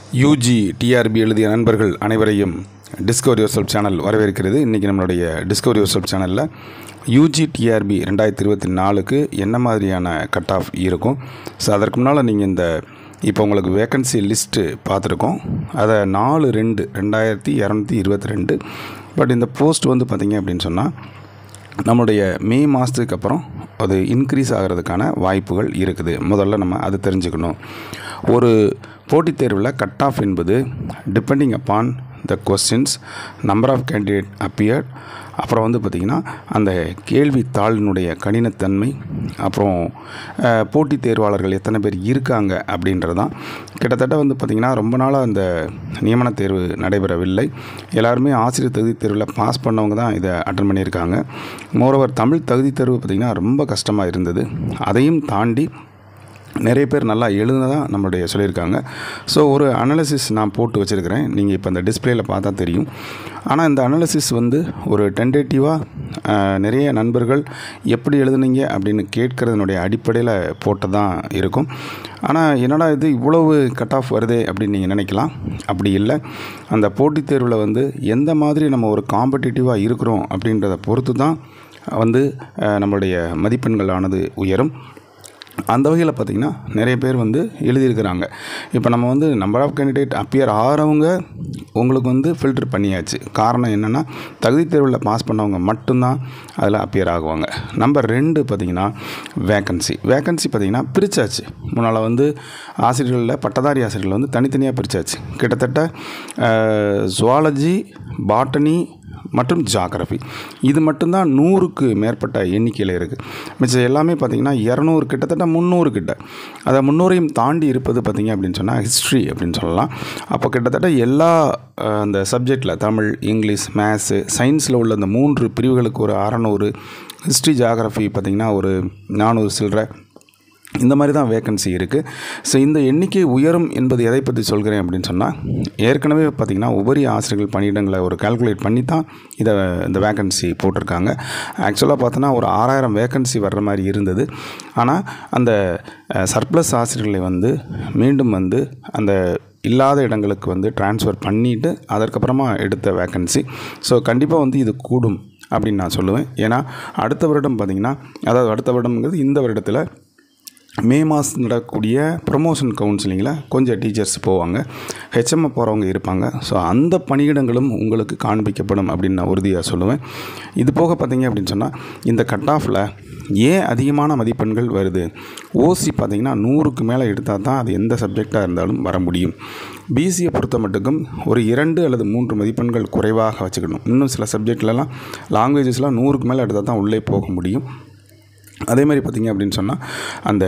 UG TRP எழுதிய நண்பர்கள் அனைவரையும் டிஸ்கவர் யுவர் செல்ஃப் சேனல் வரவேற்கிறது இன்றைக்கி நம்மளுடைய டிஸ்கவர் யுவர் செல்ஃப் சேனலில் யூஜி டிஆர்பி ரெண்டாயிரத்தி இருபத்தி நாலுக்கு என்ன மாதிரியான கட் ஆஃப் இருக்கும் ஸோ அதற்கு முன்னால் நீங்கள் இந்த இப்போ உங்களுக்கு வேக்கன்சி லிஸ்ட்டு பார்த்துருக்கோம் அதை நாலு ரெண்டு ரெண்டாயிரத்தி இரநூத்தி இருபத்தி ரெண்டு பட் இந்த போஸ்ட் வந்து பார்த்திங்க அப்படின்னு சொன்னால் நம்மளுடைய மே மாதத்துக்கு அப்புறம் அது இன்க்ரீஸ் ஆகிறதுக்கான வாய்ப்புகள் இருக்குது முதல்ல நம்ம அது தெரிஞ்சுக்கணும் ஒரு போட்டித் தேர்வில் கட் ஆஃப் என்பது depending upon the questions number of candidate appeared அப்புறம் வந்து பார்த்திங்கன்னா அந்த கேள்வித்தாளினுடைய கடினத்தன்மை அப்புறம் அஹ், போட்டித் தேர்வாளர்கள் எத்தனை பேர் இருக்காங்க அப்படின்றதான் கிட்டத்தட்ட வந்து பார்த்திங்கன்னா ரொம்ப நாளாக அந்த நியமன தேர்வு நடைபெறவில்லை எல்லாருமே ஆசிரியர் தகுதி தேர்வில் பாஸ் பண்ணவங்க தான் இதை அட்டன் பண்ணியிருக்காங்க மோரோவர் தமிழ் தகுதி தேர்வு பார்த்திங்கன்னா ரொம்ப கஷ்டமாக இருந்தது அதையும் தாண்டி நிறைய பேர் நல்லா எழுதுனதாக நம்மளுடைய சொல்லியிருக்காங்க ஸோ ஒரு அனாலிசிஸ் நான் போட்டு வச்சுருக்கிறேன் நீங்கள் இப்போ இந்த டிஸ்பிளேயில் பார்த்தா தெரியும் ஆனால் இந்த அனாலிசிஸ் வந்து ஒரு டென்டேட்டிவாக நிறைய நண்பர்கள் எப்படி எழுதுனீங்க அப்படின்னு கேட்கறதுனுடைய அடிப்படையில் போட்டதான் இருக்கும் ஆனால் என்னடா இது இவ்வளவு கட் ஆஃப் வருதே அப்படின்னு நீங்கள் நினைக்கலாம் அப்படி இல்லை அந்த போட்டித் தேர்வில் வந்து எந்த மாதிரி நம்ம ஒரு காம்படிட்டிவாக இருக்கிறோம் அப்படின்றத பொறுத்து தான் வந்து அஹ், நம்மளுடைய மதிப்பெண்களானது உயரும் அந்த வகையில் பார்த்திங்கன்னா நிறைய பேர் வந்து எழுதியிருக்கிறாங்க இப்போ நம்ம வந்து நம்பர் ஆஃப் கேண்டிடேட் அப்பியர் ஆகிறவங்க உங்களுக்கு வந்து ஃபில்டர் பண்ணியாச்சு காரணம் என்னென்னா தகுதி தேர்வில் பாஸ் பண்ணவங்க மட்டும்தான் அதில் அப்பியர் ஆகுவாங்க நம்பர் ரெண்டு பார்த்திங்கன்னா வேக்கன்சி வேக்கன்சி பார்த்திங்கன்னா பிரித்தாச்சு முன்னால் வந்து ஆசிரியர்களில் பட்டதாரி ஆசிரியர்கள் வந்து தனித்தனியாக பிரித்தாச்சு கிட்டத்தட்ட ஜுவாலஜி பாட்டனி மற்றும் ஜாகிரஃபி இது மட்டும்தான் நூறுக்கு மேற்பட்ட எண்ணிக்கையில் இருக்குது மிச்சம் எல்லாமே பார்த்திங்கன்னா இரநூறு கிட்டத்தட்ட முந்நூறு கிட்ட அதை முந்நூறையும் தாண்டி இருப்பது பார்த்திங்க அப்படின்னு சொன்னால் ஹிஸ்ட்ரி அப்படின்னு சொல்லலாம் அப்போ கிட்டத்தட்ட எல்லா அஹ், அந்த சப்ஜெக்டில் தமிழ் இங்கிலீஷ் மேத்ஸு சயின்ஸில் உள்ள அந்த மூன்று பிரிவுகளுக்கு ஒரு அறநூறு ஹிஸ்ட்ரி ஜாகிரஃபி பார்த்திங்கன்னா ஒரு நானூறு சில்லற இந்த மாதிரி தான் வேக்கன்சி இருக்குது ஸோ இந்த எண்ணிக்கை உயரும் என்பது எதை பற்றி சொல்கிறேன் அப்படின்னு சொன்னால் ஏற்கனவே பார்த்திங்கன்னா உபரி ஆசிரியர்கள் பணியிடங்களை ஒரு கால்குலேட் பண்ணி தான் இதை இந்த வேக்கன்சி போட்டிருக்காங்க ஆக்சுவலாக பார்த்தோன்னா ஒரு ஆறாயிரம் வேக்கன்சி வர்ற மாதிரி இருந்தது ஆனால் அந்த சர்ப்ளஸ் ஆசிரியர்களை வந்து மீண்டும் வந்து அந்த இல்லாத இடங்களுக்கு வந்து ட்ரான்ஸ்ஃபர் பண்ணிவிட்டு அதற்கப்புறமா எடுத்த வேக்கன்சி ஸோ கண்டிப்பாக வந்து இது கூடும் அப்படின்னு நான் சொல்லுவேன் ஏன்னா அடுத்த வருடம் பார்த்திங்கன்னா அதாவது அடுத்த வருடம்ங்கிறது இந்த வருடத்தில் மே மாதம் நடக்கக்கூடிய ப்ரொமோஷன் கவுன்சிலிங்கில் கொஞ்சம் டீச்சர்ஸ் போவாங்க ஹெச்எம் போகிறவங்க இருப்பாங்க ஸோ அந்த பணியிடங்களும் உங்களுக்கு காண்பிக்கப்படும் அப்படின்னு நான் உறுதியாக சொல்லுவேன் இது போக பார்த்தீங்க அப்படின்னு சொன்னால் இந்த கட் ஆஃபில் ஏன் அதிகமான மதிப்பெண்கள் வருது ஓசி பார்த்தீங்கன்னா நூறுக்கு மேலே எடுத்தால் தான் அது எந்த சப்ஜெக்டாக இருந்தாலும் வர முடியும் பிசியை பொறுத்த மட்டுக்கும் ஒரு இரண்டு அல்லது மூன்று மதிப்பெண்கள் குறைவாக வச்சுக்கணும் இன்னும் சில சப்ஜெக்ட்லலாம் லாங்குவேஜஸ்லாம் நூறுக்கு மேலே எடுத்தால் தான் உள்ளே போக முடியும் அதே மாதிரி பார்த்திங்க அப்படின்னு சொன்னால் அந்த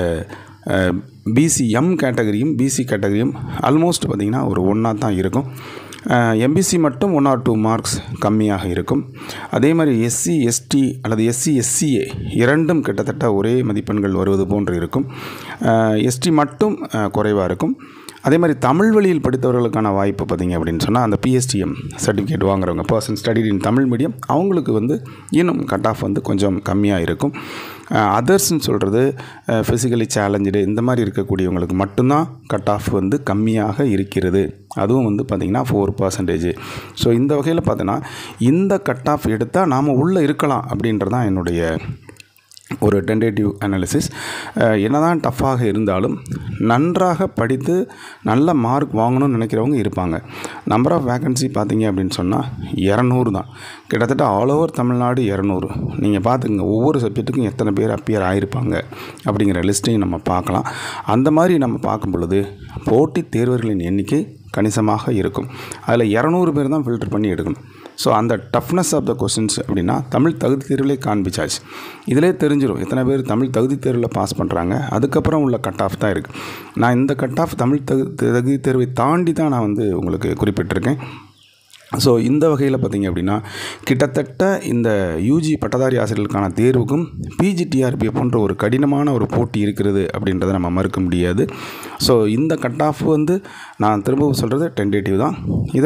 பிசி எம் கேட்டகரியும் பிசி கேட்டகரியும் ஆல்மோஸ்ட் பார்த்திங்கன்னா ஒரு ஒன்றா தான் இருக்கும் எம்பிசி மட்டும் ஒன் ஆர் டூ மார்க்ஸ் கம்மியாக இருக்கும் அதே மாதிரி எஸ்சி எஸ்டி அல்லது எஸ்சி எஸ்சிஏ இரண்டும் கிட்டத்தட்ட ஒரே மதிப்பெண்கள் வருவது போன்று இருக்கும் எஸ்டி மட்டும் குறைவாக இருக்கும் அதே மாதிரி தமிழ் வழியில் படித்தவர்களுக்கான வாய்ப்பு பார்த்திங்க அப்படின்னு சொன்னால் அந்த பிஎஸ்டிஎம் சர்டிஃபிகேட் வாங்குறவங்க person studied in Tamil medium அவங்களுக்கு வந்து இன்னும் கட் ஆஃப் வந்து கொஞ்சம் கம்மியாக இருக்கும் அதர்ஸ்ன்னு சொல்கிறது ஃபிசிக்கலி சேலஞ்சு இந்த மாதிரி இருக்கக்கூடியவங்களுக்கு மட்டும்தான் கட் ஆஃப் வந்து கம்மியாக இருக்கிறது அதுவும் வந்து பார்த்திங்கன்னா ஃபோர் பர்சன்டேஜ் ஸோ இந்த வகையில் பார்த்தோன்னா இந்த கட் ஆஃப் எடுத்தால் நாம் உள்ளே இருக்கலாம் அப்படின்றது தான் என்னுடைய ஒரு டென்டேட்டிவ் அனாலிசிஸ் என்னதான் டஃப்பாக இருந்தாலும் நன்றாக படித்து நல்ல மார்க் வாங்கணும்னு நினைக்கிறவங்க இருப்பாங்க நம்பர் ஆஃப் வேக்கன்சி பார்த்தீங்க அப்படின்னு சொன்னால் இரநூறு தான் கிட்டத்தட்ட ஆல் ஓவர் தமிழ்நாடு இரநூறு நீங்கள் பார்த்துங்க ஒவ்வொரு சப்ஜெக்ட்டுக்கும் எத்தனை பேர் அப்பியர் ஆகிருப்பாங்க அப்படிங்கிற லிஸ்ட்டையும் நம்ம பார்க்கலாம் அந்த மாதிரி நம்ம பார்க்கும் பொழுது போட்டித் தேர்வர்களின் எண்ணிக்கை கணிசமாக இருக்கும் அதில் இரநூறு பேர் தான் ஃபில்டர் பண்ணி எடுக்கணும் ஸோ அந்த டஃப்னஸ் ஆஃப் த கொஸ்டின்ஸ் அப்படின்னா தமிழ் தகுதி தேர்விலே காண்பிச்சாச்சு இதிலே தெரிஞ்சிடும் எத்தனை பேர் தமிழ் தகுதி தேர்வில் பாஸ் பண்ணுறாங்க அதுக்கப்புறம் உள்ள கட் ஆஃப் தான் இருக்குது நான் இந்த கட் ஆஃப் தமிழ் தகு தகுதி தேர்வை தாண்டி தான் நான் வந்து உங்களுக்கு குறிப்பிட்டிருக்கேன் ஸோ இந்த வகையில் பார்த்திங்க அப்படின்னா கிட்டத்தட்ட இந்த யூஜி பட்டதாரி ஆசிரியர்களுக்கான தேர்வுக்கும் பிஜிடிஆர்பி போன்ற ஒரு கடினமான ஒரு போட்டி இருக்கிறது அப்படின்றத நம்ம மறுக்க முடியாது ஸோ இந்த கட் ஆஃப் வந்து நான் திரும்பவும் சொல்கிறது டென்டேட்டிவ் தான் இதற்கு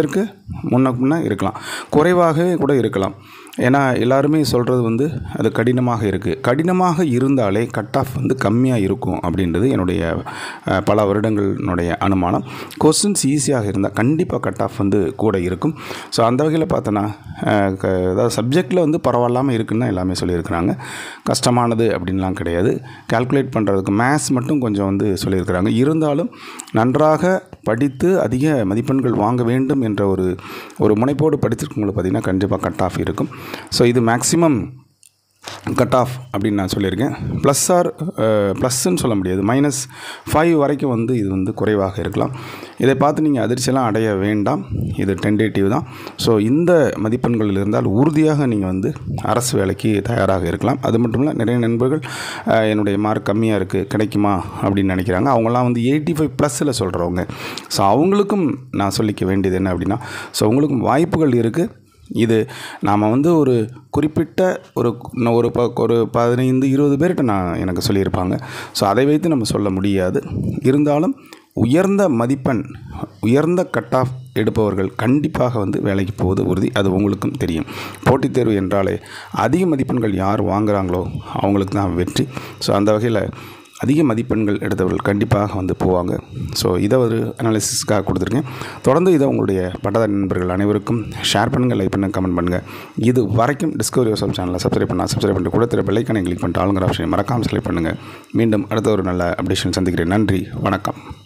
முன்ன பின்ன இருக்கலாம் குறைவாகவே கூட இருக்கலாம் ஏன்னா எல்லாருமே சொல்கிறது வந்து அது கடினமாக இருக்குது கடினமாக இருந்தாலே கட் ஆஃப் வந்து கம்மியாக இருக்கும் அப்படின்றது என்னுடைய அஹ், பல வருடங்களினுடைய அனுமானம் கொஸ்டின்ஸ் ஈஸியாக இருந்தால் கண்டிப்பாக கட் ஆஃப் வந்து கூட இருக்கும் ஸோ அந்த வகையில் பார்த்தோன்னா அஹ், க- அதாவது சப்ஜெக்டில் வந்து பரவாயில்லாமல் இருக்குன்னு தான் எல்லாமே சொல்லியிருக்கிறாங்க கஷ்டமானது அப்படின்லாம் கிடையாது கால்குலேட் பண்ணுறதுக்கு மேத்ஸ் மட்டும் கொஞ்சம் வந்து சொல்லியிருக்கிறாங்க இருந்தாலும் நன்றாக படித்து அதிக மதிப்பெண்கள் வாங்க வேண்டும் என்ற ஒரு ஒரு முனைப்போடு படித்திருக்கவங்களுக்கு பார்த்திங்கன்னா கண்டிப்பாக கட் ஆஃப் இருக்கும் ஸோ இது மேக்ஸிமம் கட் ஆஃப் அப்படின்னு நான் சொல்லியிருக்கேன் ப்ளஸ் ஆர் ப்ளஸ்ன்னு சொல்ல முடியாது மைனஸ் ஃபைவ் வரைக்கும் வந்து இது வந்து குறைவாக இருக்கலாம் இதை பார்த்து நீங்கள் அதிர்ச்சியெல்லாம் அடைய வேண்டாம் இது டென்டேட்டிவ் தான் ஸோ இந்த மதிப்பெண்கள் இருந்தால் உறுதியாக நீங்கள் வந்து அரசு வேலைக்கு தயாராக இருக்கலாம் அது மட்டும் இல்லை நிறைய நண்பர்கள் அஹ், என்னுடைய மார்க் கம்மியாக இருக்குது கிடைக்குமா அப்படின்னு நினைக்கிறாங்க அவங்களாம் வந்து எயிட்டி ஃபைவ் ப்ளஸில் சொல்கிறவங்க ஸோ அவங்களுக்கும் நான் சொல்லிக்க வேண்டியது என்ன அப்படின்னா ஸோ உங்களுக்கும் வாய்ப்புகள் இருக்குது இது நாம் வந்து ஒரு குறிப்பிட்ட ஒரு இன்னும் ஒரு ப ஒரு பதினைந்து இருபது பேர்கிட்ட நான் எனக்கு சொல்லியிருப்பாங்க ஸோ அதை வைத்து நம்ம சொல்ல முடியாது இருந்தாலும் உயர்ந்த மதிப்பெண் உயர்ந்த கட் ஆஃப் எடுப்பவர்கள் கண்டிப்பாக வந்து வேலைக்கு போவது உறுதி அது உங்களுக்கும் தெரியும் போட்டித் தேர்வு என்றாலே அதிக மதிப்பெண்கள் யார் வாங்குறாங்களோ அவங்களுக்கு தான் வெற்றி ஸோ அந்த வகையில் அதிக மதிப்பெண்கள் எடுத்தவர்கள் கண்டிப்பாக வந்து போவாங்க ஸோ இதை ஒரு அனாலிசிஸ்க்காக கொடுத்துருக்கேன் தொடர்ந்து இதை உங்களுடைய பட்டதாரி நண்பர்கள் அனைவருக்கும் ஷேர் பண்ணுங்கள் லைக் பண்ணுங்கள் கமெண்ட் பண்ணுங்கள் இது வரைக்கும் டிஸ்கவரி யோசப் சேனலை சப்ஸ்கிரைப் பண்ணால் சப்ஸ்கிரைப் பண்ணிட்டு கூட திரு பெல்லைக்கானை கிளிக் பண்ணிட்டு ஆளுங்கிற ஆப்ஷனை மறக்காமல் செலக்ட் பண்ணுங்கள் மீண்டும் அடுத்த ஒரு நல்ல அப்டேஷன் சந்திக்கிறேன் நன்றி வணக்கம்